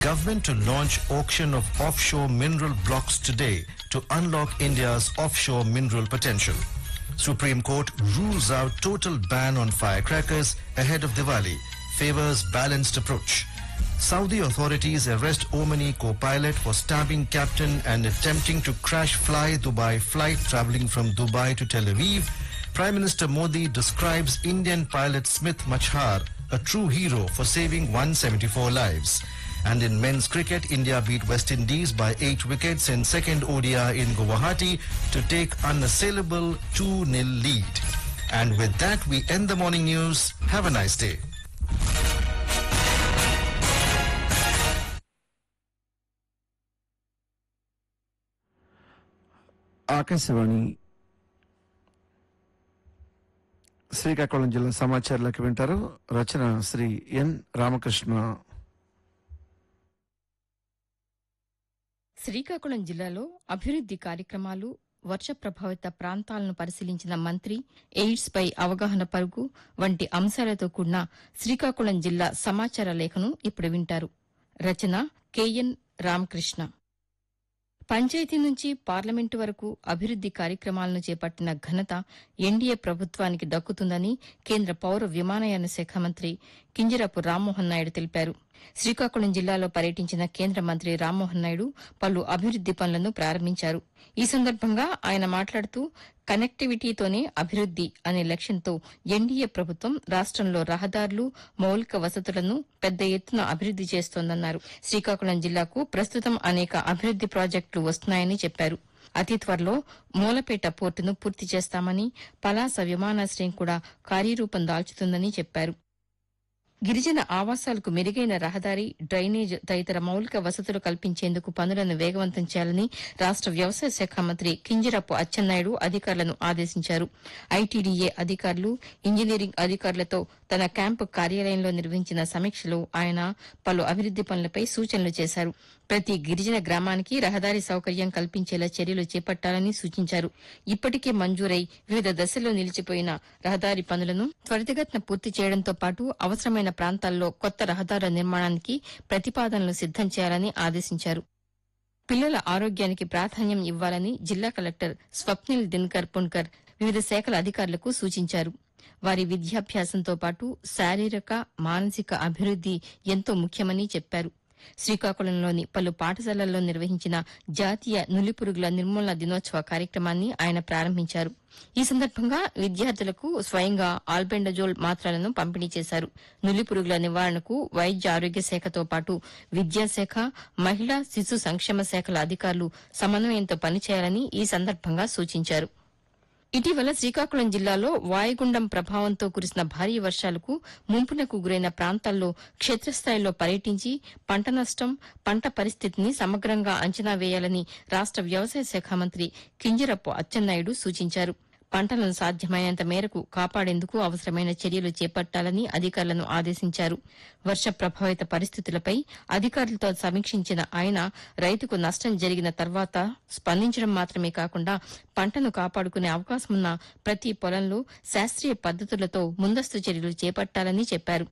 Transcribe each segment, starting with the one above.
Government to launch auction of offshore mineral blocks today to unlock India's offshore mineral potential. Supreme Court rules out total ban on firecrackers ahead of Diwali, favors balanced approach. Saudi authorities arrest Omani co-pilot for stabbing captain and attempting to crash fly Dubai flight traveling from Dubai to Tel Aviv. Prime Minister Modi describes Indian pilot Smith Machhar a true hero for saving 174 lives. And in men's cricket, India beat West Indies by 8 wickets in second ODI in Guwahati to take unassailable 2-0 lead. And with that, we end the morning news. Have a nice day. Akashvani Srikakulam జిల్లా సమాచారాలకు వింటారు రచన శ్రీ ఎన్ రామకృష్ణ శ్రీకాకుళం జిల్లాలో అభివృద్ది కార్యక్రమాలు వర్ష ప్రభావిత ప్రాంతాలను పరిశీలించిన మంత్రి AIDS పై అవగాహన పరుగు వంటి అంశాలతో కూడిన శ్రీకాకుళం జిల్లా సమాచార లేఖను ఇప్పుడు వింటారు రచన కెఎన్ రామకృష్ణ పంచాయతీ నుంచి పార్లమెంటు వరకు అభివృద్ది కార్యక్రమాలను చేపట్టిన ఘనత ఎన్డీఏ ప్రభుత్వానికి దక్కుతుందని కేంద్ర పౌర విమానయాన శాఖ మంత్రి కింజరాపు రామ్మోహన్ నాయుడు తెలిపారు శ్రీకాకుళం జిల్లాలో పర్యటించిన కేంద్ర మంత్రి రామ్మోహన్ నాయుడు పలు అభివృద్ది పనులను ప్రారంభించారు ఈ సందర్భంగా ఆయన మాట్లాడుతూ కనెక్టివిటీతోనే అభివృద్ది అనే లక్ష్యంతో ఎన్డీఏ ప్రభుత్వం రాష్టంలో రహదారులు మౌలిక వసతులను పెద్ద ఎత్తున అభివృద్ది చేస్తోందన్నారు శ్రీకాకుళం జిల్లాకు ప్రస్తుతం అనేక అభివృద్ది ప్రాజెక్టులు వస్తున్నాయని చెప్పారు అతి త్వరలో మూలపేట పోర్టును పూర్తి చేస్తామని పలాస విమానాశ్రయం కూడా కార్యరూపం దాల్చుతుందని చెప్పారు గిరిజన ఆవాసాలకు మెరుగైన రహదారి డ్రైనేజ్ తదితర మౌలిక వసతులు కల్పించేందుకు పనులను వేగవంతం చేయాలని రాష్ట వ్యవసాయ శాఖ మంత్రి కింజరాపు అచ్చెన్నాయుడు అధికారులను ఆదేశించారు ఐటీడీఏ అధికారులు ఇంజనీరింగ్ అధికారులతో తన క్యాంపు కార్యాలయంలో నిర్వహించిన సమీక్షలో ఆయన పలు అభివృద్ది పనులపై సూచనలు చేశారు ప్రతి గిరిజన గ్రామానికి రహదారి సౌకర్యం కల్పించేలా చర్యలు చేపట్టాలని సూచించారు ఇప్పటికే మంజూరై వివిధ దశల్లో నిలిచిపోయిన రహదారి పనులను త్వరితగతిన పూర్తి చేయడంతో పాటు అవసరమైన ప్రాంతాల్లో కొత్త రహదారుల నిర్మాణానికి ప్రతిపాదనలు సిద్దం చేయాలని ఆదేశించారు పిల్లల ఆరోగ్యానికి ప్రాధాన్యం ఇవ్వాలని జిల్లా కలెక్టర్ స్వప్నిల్ దినకర్ పున్కర్ వివిధ శాఖల అధికారులకు సూచించారు వారి విద్యాభ్యాసంతో పాటు శారీరక మానసిక అభివృద్ది ఎంతో ముఖ్యమని చెప్పారు శ్రీకాకుళంలోని పలు పాఠశాలల్లో నిర్వహించిన జాతీయ నులిపురుగుల నిర్మూలన దినోత్సవ కార్యక్రమాన్ని ఆయన ప్రారంభించారు ఈ సందర్భంగా విద్యార్థులకు స్వయంగా ఆల్బెండజోల్ మాత్రలను పంపిణీ చేశారు నులిపురుగుల నివారణకు వైద్య ఆరోగ్య శాఖతో పాటు విద్యాశాఖ మహిళా శిశు సంక్షేమ శాఖల అధికారులు సమన్వయంతో పనిచేయాలని ఈ సందర్భంగా సూచించారు ఇటీవల శ్రీకాకుళం జిల్లాలో వాయుగుండం ప్రభావంతో కురిసిన భారీ వర్షాలకు ముంపునకు గురైన ప్రాంతాల్లో క్షేత్రస్థాయిలో పర్యటించి పంట నష్టం పంట పరిస్థితిని సమగ్రంగా అంచనా వేయాలని రాష్ట వ్యవసాయ శాఖ మంత్రి కింజరపు అచ్చెన్నాయుడు సూచించారు పంటలను సాధ్యమైనంత మేరకు కాపాడేందుకు అవసరమైన చర్యలు చేపట్టాలని అధికారులను ఆదేశించారు వర్ష ప్రభావిత పరిస్థితులపై అధికారులతో సమీక్షించిన ఆయన రైతుకు నష్టం జరిగిన తర్వాత స్పందించడం మాత్రమే కాకుండా పంటను కాపాడుకునే అవకాశమున్న ప్రతి పొలంలో శాస్త్రీయ పద్దతులతో ముందస్తు చర్యలు చేపట్టాలని చెప్పారు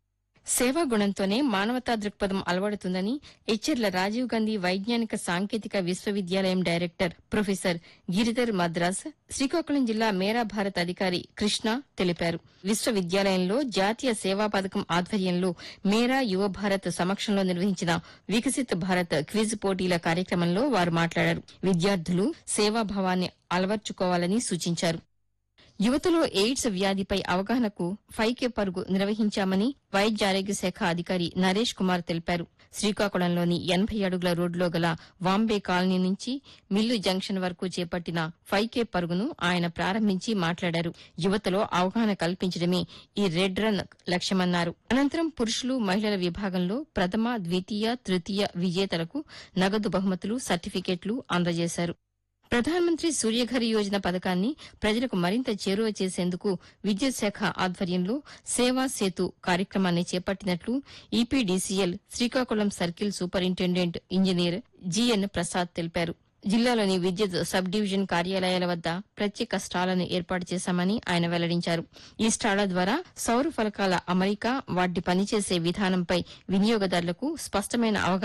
సేవా గుణంతోనే మానవతా దృక్పథం అలవడుతుందని ఎచ్చెర్ల రాజీవ్ గాంధీ వైజ్ఞానిక సాంకేతిక విశ్వవిద్యాలయం డైరెక్టర్ ప్రొఫెసర్ గిరిధర్ మద్రాస్ శ్రీకాకుళం జిల్లా మేరా భారత్ అధికారి కృష్ణ తెలిపారు విశ్వవిద్యాలయంలో జాతీయ సేవా పథకం ఆధ్వర్యంలో మేరా యువ భారత్ సమక్షంలో నిర్వహించిన వికసిత్ భారత్ క్విజ్ పోటీల కార్యక్రమంలో వారు మాట్లాడారు విద్యార్థులు సేవాభావాన్ని అలవర్చుకోవాలని సూచించారు యువతలో ఎయిడ్స్ వ్యాధిపై అవగాహనకు ఫైకే పరుగు నిర్వహించామని వైద్య ఆరోగ్య శాఖ అధికారి నరేష్ కుమార్ తెలిపారు శ్రీకాకుళంలోని ఎనభై అడుగుల రోడ్లో గల వాంబే కాలనీ నుంచి మిల్లు జంక్షన్ వరకు చేపట్టిన ఫైకే పరుగును ఆయన ప్రారంభించి మాట్లాడారు యువతలో అవగాహన కల్పించడమే ఈ రెడ్ రన్ లక్ష్యమన్నారు అనంతరం పురుషులు మహిళల విభాగంలో ప్రథమ ద్వితీయ తృతీయ విజేతలకు నగదు బహుమతులు సర్టిఫికెట్లు అందజేశారు ప్రధానమంత్రి సూర్యఘర్ యోజన పథకాన్ని ప్రజలకు మరింత చేరువ చేసేందుకు విద్యుత్ శాఖ ఆధ్వర్యంలో సేవా సేతు కార్యక్రమాన్ని చేపట్టినట్లు EPDCL Srikakulam circle superintendent engineer G N Prasad తెలిపారు జిల్లాలోని విద్యుత్ సబ్ డివిజన్ కార్యాలయాల వద్ద ప్రత్యేక స్టాళ్లను ఏర్పాటు చేశామని ఆయన వెల్లడించారు ఈ స్టాళ్ల ద్వారా సౌర ఫలకాల అమరిక వాటి పనిచేసే విధానంపై వినియోగదారులకు స్పష్టమైన అవగాహన